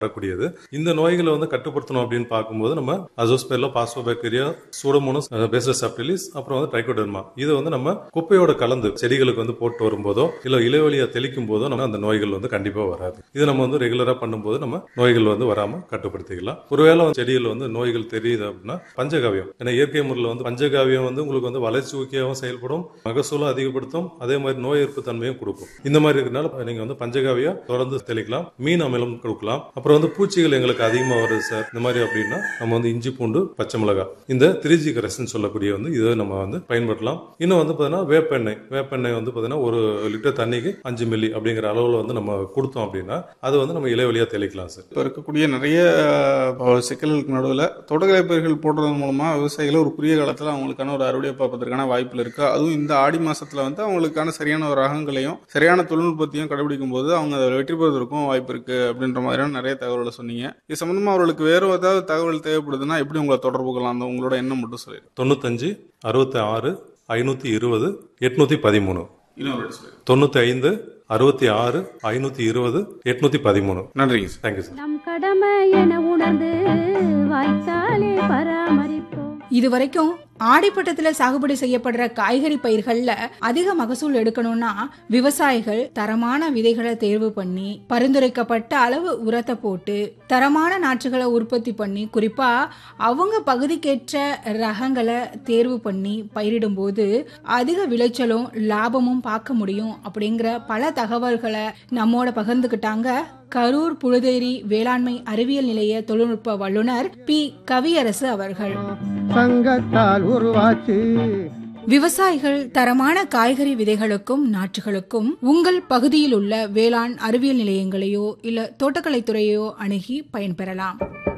வரக்கூடியது இந்த நோய்களை வந்து கட்டுப்படுத்தணும் அப்படின்னு பார்க்கும்போது நம்ம azospirillum phosphobacteria pseudomonas bacillus subtilis அப்புறம் வந்து ட்ரைகோடர்மா இது வந்து நம்ம குப்பையோட கலந்து செடிகளுக்கு வந்து போட்டு வரும்போதோ இல்ல இலைவழியா தெளிக்கும் போதோ நம்ம அந்த நோய்கள் வந்து கண்டிப்பா வராது இது நம்ம வந்து ரெகுலரா பண்ணும்போது நம்ம நோய்கள் வந்து வராம கட்டுப்படுத்திக்கலாம் ஒருவேளை வந்து செடிகள் வந்து நோய்கள் தெரியுது அப்படின்னா பஞ்சகாவியம் ஏன்னா இயற்கை முறையில் வந்து பஞ்சகாவியம் வந்து உங்களுக்கு வந்து வளர்ச்சி ஊக்கியாகவும் செயல்படும் மகசூலும் அதிகப்படுத்தும் அதே மாதிரி நோய் எதிர்ப்பு தன்மையும் கொடுக்கும் இந்த மாதிரி இருக்கனால நீங்க வந்து பஞ்சகாவியம் தொடர்ந்து தெளிக்கலாம் மீன் அமிலம் கொடுக்கலாம் அப்புறம் வந்து பூச்சிகள் எங்களுக்கு அதிகமா வருது சார் இந்த மாதிரி அப்படின்னா நம்ம வந்து இஞ்சி பூண்டு பச்சை மிளகாய் இந்த திரிஜி கரசன் சொல்லக்கூடிய வந்து இதை நம்ம வந்து பயன்படுத்தலாம் இன்னும் வந்து பார்த்தீங்கன்னா வேப்பெண்ணெய் வேப்பெண்ணெய் வந்து பார்த்தீங்கன்னா ஒரு லிட்டர் தண்ணிக்கு அஞ்சு மில்லி அப்படிங்கிற அளவில் வந்து நம்ம கொடுத்தோம் அப்படின்னா அது வந்து நம்ம இலைவழியா தெளிக்கலாம் சார் இப்போ இருக்கக்கூடிய நிறைய அஹ், சிக்கல்களுக்கு நடுவில் தோட்டக்கலை பயிர்கள் போடுறது மூலமாக விவசாயிகள் ஒரு குறுகிய காலத்தில் அவங்களுக்கான ஒரு அறுவடை பார்ப்பதற்கான வாய்ப்புகள் இருக்குது அதுவும் இந்த ஆடி மாசத்துல வந்து அவங்களுக்கான சரியான ஒரு ரகங்களையும் சரியான தொழில்நுட்பத்தையும் கடைபிடிக்கும் போது அவங்க அதில் வெற்றி பெறுவதற்கும் வாய்ப்பு இருக்குது அப்படின்ற மாதிரியான நிறைய தகவல்களை சொன்னீங்க இது சம்மந்தமாக அவர்களுக்கு வேறு ஏதாவது தகவல் தேவைப்படுதுன்னா எப்படி உங்களை தொடர்பு கொள்ளலாம் அந்த உங்களோட எண்ணம் மட்டும் சொல்லிடுங்க தொண்ணூத்தஞ்சு அறுபத்தி ஆறு ஐநூத்தி இருபது எட்நூத்தி பதிமூணு இன்னொரு வாட்டி சொல்லிடுங்க தொண்ணூத்தி ஐந்து அறுபத்தி ஆறு ஐநூத்தி இருபது எட்நூத்தி பதிமூணு நன்றிங்க சார் தேங்க்யூ சார் நம் கடமை என உணர்ந்து வாய்க்காலே பராமரிப்போம் இதுவரைக்கும் ஆடிப்பட்டத்துல சாகுபடி செய்யப்படுற காய்கறி பயிர்கள்ல அதிக மகசூல் எடுக்கணும்னா விவசாயிகள் தரமான விதைகளை தேர்வு பண்ணி பரிந்துரைக்கப்பட்ட அளவு உரத்தை போட்டு தரமான நாற்றுகளை உற்பத்தி பண்ணி குறிப்பா அவங்க பகுதிக்கேற்ற ரகங்களை தேர்வு பண்ணி பயிரிடும்போது அதிக விளைச்சலும் லாபமும் பார்க்க முடியும் அப்படிங்கிற பல தகவல்களை நம்மோட பகிர்ந்துக்கிட்டாங்க கரூர் புழுதேரி வேளாண்மை அறிவியல் நிலைய தொழில்நுட்ப வல்லுநர் பி கவியரசு அவர்கள் சங்கத்தால் உருவாச்சு விவசாயிகள் தரமான காய்கறி விதைகளுக்கும் நாற்றுகளுக்கும் உங்கள் பகுதியில் உள்ள வேளாண் அறிவியல் நிலையங்களையோ இல்ல தோட்டக்கலைத்துறையோ அணுகி பயன்பெறலாம்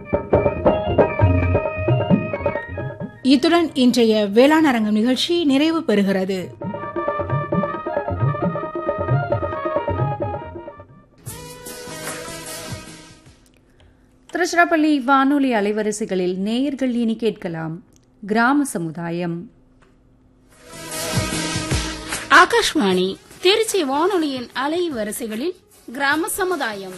இத்துடன் இன்றைய வேளாண் அரங்கம் நிகழ்ச்சி நிறைவு பெறுகிறது திருச்சிராப்பள்ளி வானொலி அலைவரிசைகளில் நேயர்கள் இனி கேட்கலாம் கிராம சமுதாயம் ஆகாஷ்வாணி திருச்சி வானொலியின் அலை வரிசைகளில் கிராம சமுதாயம்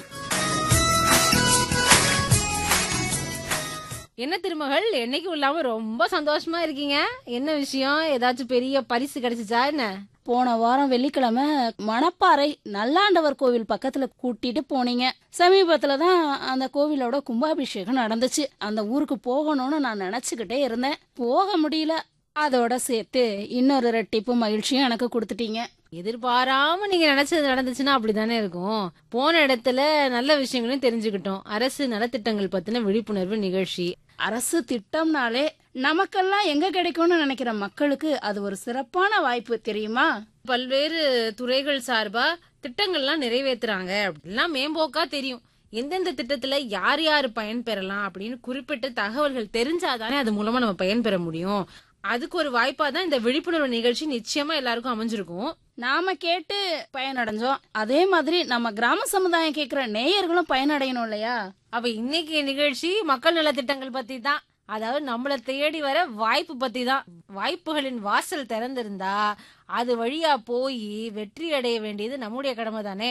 என்ன திருமகள் என்னைக்கும் இல்லாம ரொம்ப சந்தோஷமா இருக்கீங்க என்ன விஷயம் ஏதாச்சும் பெரிய பரிசு கிடைச்சிச்சா என்ன போன வாரம் வெள்ளிக்கிழமை மணப்பாறை நல்லாண்டவர் கோவில் பக்கத்துல கூட்டிட்டு போனீங்க சமீபத்துல தான் அந்த கோவிலோட கும்பாபிஷேகம் நடந்துச்சு அந்த ஊருக்கு போகணும்னு நான் நினைச்சுக்கிட்டே இருந்தேன் போக முடியல அதோட சேர்த்து இன்னொரு ரெட்டிப்பு மகிழ்ச்சியும் எனக்கு கொடுத்துட்டீங்க எதிர்பாராம நீங்க நினைச்சது நடந்துச்சுன்னா அப்படிதானே இருக்கும் போன இடத்துல நல்ல விஷயங்களையும் தெரிஞ்சுக்கிட்டோம் அரசு நலத்திட்டங்கள் பத்தின விழிப்புணர்வு நிகழ்ச்சி அரசு திட்டம்னாலே நமக்கெல்லாம் எங்க கிடைக்கும்னு நினைக்கிற மக்களுக்கு அது ஒரு சிறப்பான வாய்ப்பு தெரியுமா பல்வேறு துறைகள் சார்பா திட்டங்கள்லாம் நிறைவேத்துறாங்க அப்படிலாம் மேம்போக்கா தெரியும் எந்தெந்த திட்டத்துல யார் யார் பயன்பெறலாம் அப்படின்னு குறிப்பிட்ட தகவல்கள் தெரிஞ்சாதானே அது மூலமா நம்ம பயன்பெற முடியும் அதுக்கு ஒரு வாய்ப்பா தான் இந்த விழிப்புணர்வு நிகழ்ச்சி நிச்சயமா எல்லாருக்கும் அமைஞ்சிருக்கும் நாம கேட்டு பயனடைஞ்சோம் அதே மாதிரி நம்ம கிராம சமுதாயம் கேக்குற நேயர்களும் பயனடையணும் இல்லையா அவ இன்னைக்கு நிகழ்ச்சி மக்கள் நலத்திட்டங்கள் பத்தி தான் அதாவது நம்மள தேடி வர வாய்ப்பு பத்தி தான் வாய்ப்புகளின் வாசல் திறந்திருந்தா அது வழியா போய் வெற்றி அடைய வேண்டியது நம்முடைய கடமை தானே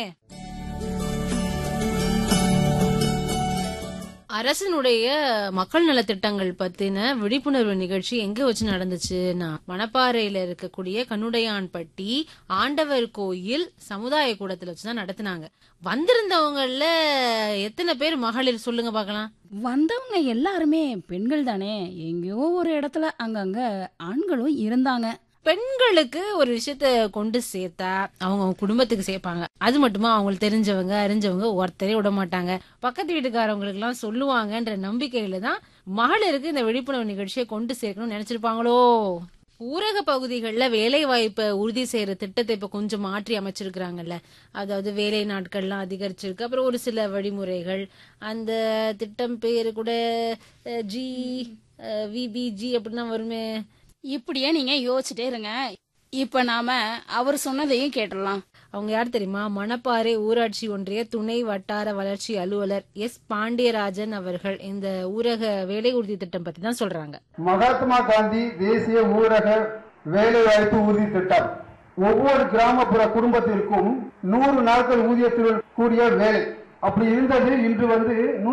அரசினுடைய மக்கள் நலத்திட்டங்கள் பத்தின விழிப்புணர்வு நிகழ்ச்சி எங்க வச்சு நடந்துச்சுன்னா மணப்பாறையில இருக்கக்கூடிய கண்ணுடையான்பட்டி ஆண்டவர் கோயில் சமுதாய கூடத்துல வச்சுதான் நடத்துனாங்க வந்திருந்தவங்கல எத்தனை பேர் மகளிர் சொல்லுங்க பார்க்கலாம் வந்தவங்க எல்லாருமே பெண்கள் தானே எங்கேயோ ஒரு இடத்துல அங்கங்க ஆண்களும் இருந்தாங்க பெண்களுக்கு ஒரு விஷயத்த கொண்டு சேர்த்தா அவங்க அவங்க குடும்பத்துக்கு சேர்ப்பாங்க அது மட்டுமா அவங்களுக்கு தெரிஞ்சவங்க அறிஞ்சவங்க ஒருத்தரே விட மாட்டாங்க பக்கத்து வீட்டுக்காரவங்களுக்கு எல்லாம் சொல்லுவாங்கன்ற நம்பிக்கையில தான் மகளிருக்கு இந்த விழிப்புணர்வு நிகழ்ச்சியை கொண்டு சேர்க்கணும்னு நினைச்சிருப்பாங்களோ ஊரக பகுதிகளில் வேலை வாய்ப்பை உறுதி செய்யற திட்டத்தை இப்ப கொஞ்சம் மாற்றி அமைச்சிருக்கிறாங்கல்ல அதாவது வேலை நாட்கள்லாம் அதிகரிச்சிருக்கு அப்புறம் ஒரு சில வழிமுறைகள் அந்த திட்டம் பேரு கூட அஹ், ஜி விபிஜி அப்படின்னா வருமே இப்படியே நீங்க யோசிச்சுட்டே இருங்க இப்ப நாம அவர் சொன்னதையும் கேட்டுடலாம் அவங்க யார் தெரியுமா மணப்பாறை ஊராட்சி ஒன்றிய துணை வட்டார வளர்ச்சி அலுவலர் எஸ் பாண்டியராஜன் அவர்கள் இந்த ஊரக வேலை உறுதி திட்டம் பத்தி தான் சொல்றாங்க மகாத்மா காந்தி தேசிய ஊரக வேலைவாய்ப்பு உறுதி திட்டம் ஒவ்வொரு கிராமப்புற குடும்பத்திற்கும் நூறு நாட்கள் ஊதியத்துடன் கூடிய வேலை அப்படி இருந்தது இன்று வந்து